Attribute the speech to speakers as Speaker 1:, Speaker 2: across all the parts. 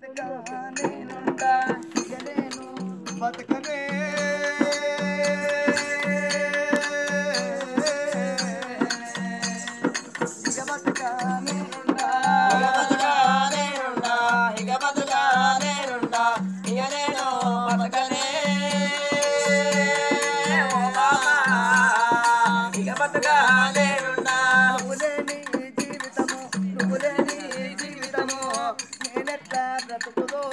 Speaker 1: బతక నేనుండా ఇక నేను
Speaker 2: బతకనే
Speaker 1: ఇక బతక నేనుండా
Speaker 3: ఇక బతుకా నేనుండా, ఇక బతుకా నేనుండా, ఇక నేను బతకనే. ఓ బాబా, ఇక బతుకా నేనుండా.
Speaker 1: నువ్వు లేని జీవితము నువ్వు లేని జీవితము నేనెట్లా బ్రతుకుదో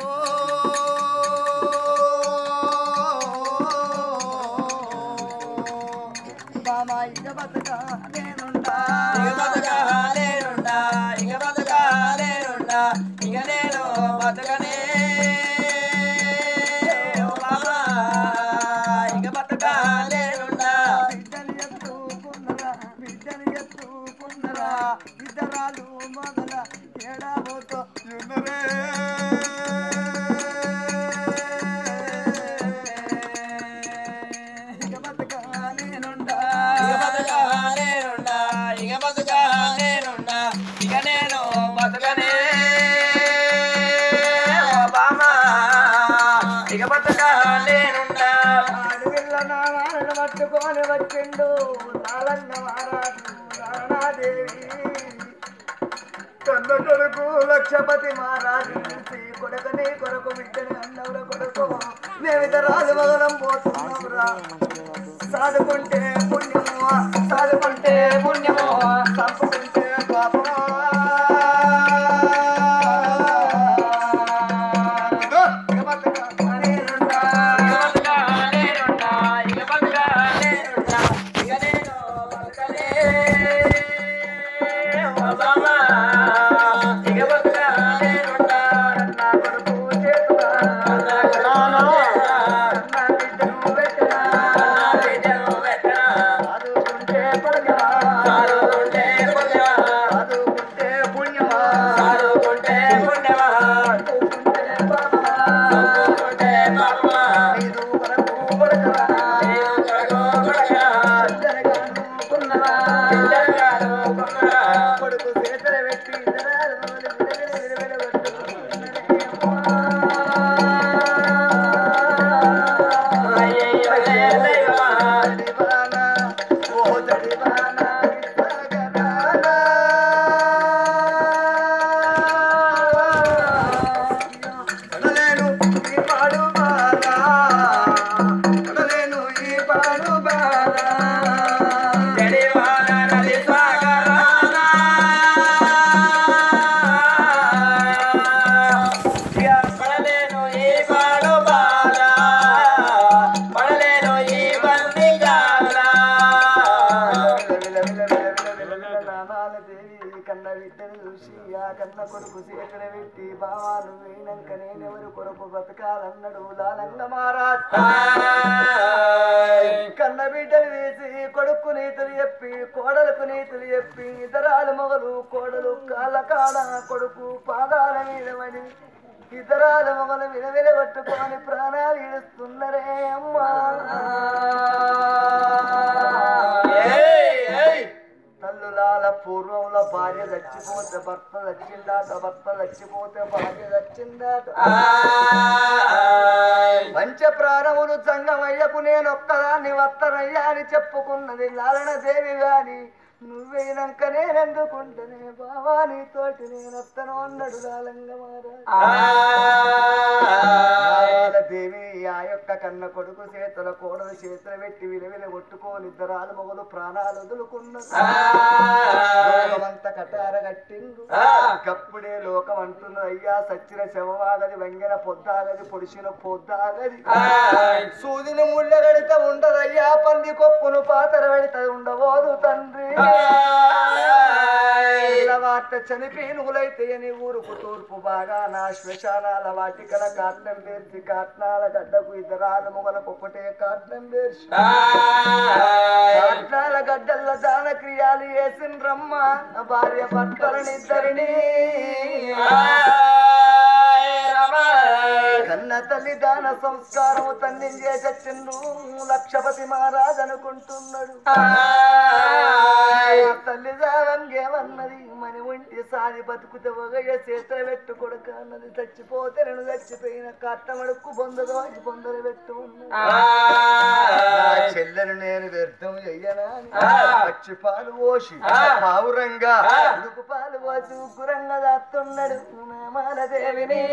Speaker 1: బామా ఇక బతక నేనుండా
Speaker 3: ఇక బతుకా నేనుండా, ఇక బతుకా నేనుండా, ఇక నేను బతకనే. ఓ బాబా, ఇక బతుకా నేనుండా.
Speaker 1: బిడ్డలు ఎత్తుకున్నరా బిడ్డలు ఎత్తుకున్నరా ఇద్దరాలు మొదల ఏడాబోతో
Speaker 2: ఉన్నరే
Speaker 1: ఇక బతక నేనుండా
Speaker 3: ఇక బతుకా నేనుండా, ఇక బతుకా నేనుండా, ఇక నేను బతకనే. ఓ బామ్మ, ఇక బతుకా నేనుండా.
Speaker 1: అడవిల్ల నా వారను పట్టుకొని వచ్చిండు నాలన్న మహారాజు రాణాదేవి కన్న కొడుకు లక్షపతి మహారాజు పిలిచి కొడకని కొరకు బిడ్డని అన్నవర కొడుకు మేమిద్దరాలు మగనం పోతున్నావురా సాదుకుంటే పుణ్యము సాదుకుంటే పుణ్యము తప్పుకుంటే పాపమా ఇక బతక నేనుండా.
Speaker 3: ఇక బతుకా నేనుండా, ఇక బతుకా నేనుండా, ఇక నేను బతకనే. ఓ బామ్మ, ఇక బతుకా నేనుండా.
Speaker 1: నా కొడుకు చేతులా
Speaker 3: నా కొడుకును చేరా,
Speaker 1: నా బిడ్డను పెట్టనా
Speaker 3: నా బిడ్డను పెట్టనా.
Speaker 1: చదువుకుంటే పుణ్యమా
Speaker 3: చదువుకుంటే పుణ్యమా,
Speaker 1: చదువుకుంటే పుణ్యమా
Speaker 3: చదువుకుంటే పుణ్యమా,
Speaker 1: చదువుకుంటే పాపమా
Speaker 3: చదువుకుంటే పాపమా.
Speaker 1: ఐదు వరకు కొడకరా
Speaker 3: నీవు కొడుకు కొడుకా,
Speaker 1: ఇద్దరుగాను కొన్నరా
Speaker 3: ఇద్దరు కాదు కొడుకురా.
Speaker 1: కొడుకు చేతులు పెట్టి ఇద్దరాలు విలువెల విలువెల
Speaker 3: అయ్యయ్యో లే దైవమా,
Speaker 1: తడివానా ఓ తడివానా విసగరానా పడలేను ఈ పాడు బాలా పడలేను ఈ పాడు బాలా
Speaker 3: జడివాన నది సాగరానా. ఇక పడలేను ఈ పాడు బాల, పడలేను ఈ బంది జాల.
Speaker 1: కన్న బిడ్డను చూసి ఆ కన్న కొడుకు చేతులు పెట్టి బావాలు వేయినాక నేనెవరు కొరకు బ్రతకాలన్నాడు లాలంగ మహారాజ్
Speaker 3: ఆయ్.
Speaker 1: కన్న బిడ్డలు వేసి కొడుకు నీతులు చెప్పి కోడలకు నీతులు చెప్పి ఇతరాలు మొగలు కోడలు కాళ్ళ కాడ కొడుకు పాదాల మీద పడి ఇతరాల మొగలు విలవిల పట్టుకొని ప్రాణాలు ఇడుస్తున్నరే అమ్మా
Speaker 3: ఏయ్, ఏయ్.
Speaker 1: తల్లులాల పూర్వంలో భార్య చచ్చిపోతే భర్త చచ్చిందాట భర్త చచ్చిపోతే భార్య చచ్చిందాట
Speaker 3: ఆయ్.
Speaker 1: పంచ ప్రాణములు సంగమయ్యకు నేను ఒక్కదాన్ని వత్తనయ్యా అని చెప్పుకున్నది లాలన దేవి గాని నువ్వేనాక నేనెందుకుంటనే బావా నీతోటి నేనొత్తను అన్నాడు లాలంగ
Speaker 3: ఆయ్.
Speaker 1: దేవి ఆ యొక్క కన్న కొడుకు చేతుల కోడలు చేతులు పెట్టి విలువిల కొట్టుకోని ఇద్దరాలు మొగలు ప్రాణాలు వదులుకున్నారు లోకమంతా కటార కట్టిండు కప్పుడే లోకం అంటున్నది అయ్యా సచ్చిన శవవాగది వంగిన పొద్దాగది పొడిచిన పొద్దాగది
Speaker 3: ఆయ్.
Speaker 1: సూదిని ముళ్ళ పెడితే ఉండదయ్యా పంది కొప్పును పాతర పెడితే ఉండబోదు తండ్రి ఇలా వార్త చనిపి నువ్వులైతే అని ఊరుకు తూర్పు బాగా నా శ్మశానాల వాటికల కాట్నం పేర్చి కాట్నాల గడ్డకు ఇద్దరాలు మొగలకు ఒకటే కాట్నం పేర్చి కాట్నాల గడ్డల్ల దాన క్రియాలు వేసిండ్రమ్మ నా భార్య భర్తలనిద్దరిని కన్న తల్లి దాన సంస్కారము తన్ని చేసొచ్చిండు లక్షపతి మహారాజ్ అనుకుంటున్నాడు తల్లి దావంగేమన్నది మన ఒంటి సాది బతుకుతే ఒకయ చేతుల పెట్టు కొడుక అన్నది చచ్చిపోతే నేను చచ్చిపోయిన కట్టమడుక్కు బొందదో అది బొందలు పెట్టు ఉన్నది. నా చెల్లెను నేను వ్యర్థం చెయ్యనా అని పచ్చి పాలు పోసి పావురంగా ఉడుకు పాలు పోసి ఉగ్గురంగా దాస్తున్నాడు మాలదేవిని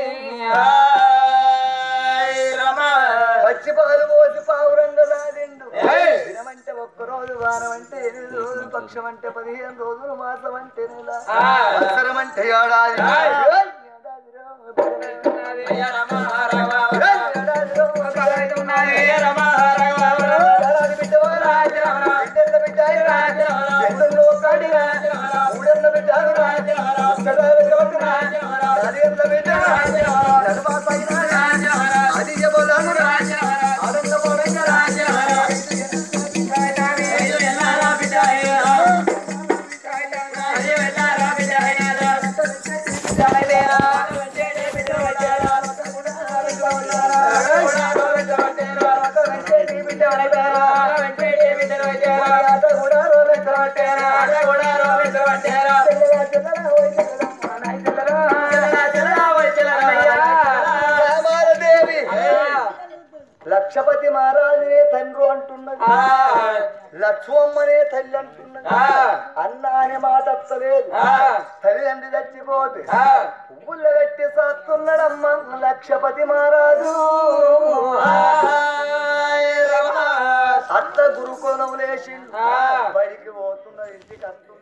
Speaker 1: పచ్చి పాలు పోసి పావురంగా దాడిండు దినమంటే ఒక్క రోజు వారం అంటే ఎనిమిది రోజులు పక్షం అంటే పదిహేను రోజులు మాసం అంటే నెల సంవత్సరం అంటే ఏడాది ఏయ్, ఏడాదిరో, ఏయ్, ఏడాదిరో, ఏడాది బిడ్డవారా, బిడ్డల బిడ్డ అయినా, ఎందరిలో కాడినా, మూడేళ్ల బిడ్డ అయినా, ముసలాల గవటినా, నాలుగేళ్ల బిడ్డ, నడుమ పైన, అది ఎవరను ఆనంద పోరంగ రామాలదేవి లక్షపతి మహారాజునే తండ్రు అంటున్నది లక్ష్మమ్మనే తల్లి అంటున్నది అన్న అనే మాట వస్తలేదు తల్లిదండ్రి చచ్చిపోతే పువ్వుల పెట్టి సాస్తున్నాడమ్మ లక్షపతి మహారాజు అత్త గురుకోణం లేచి బడికి పోతున్నది ఇంటికి అంటూ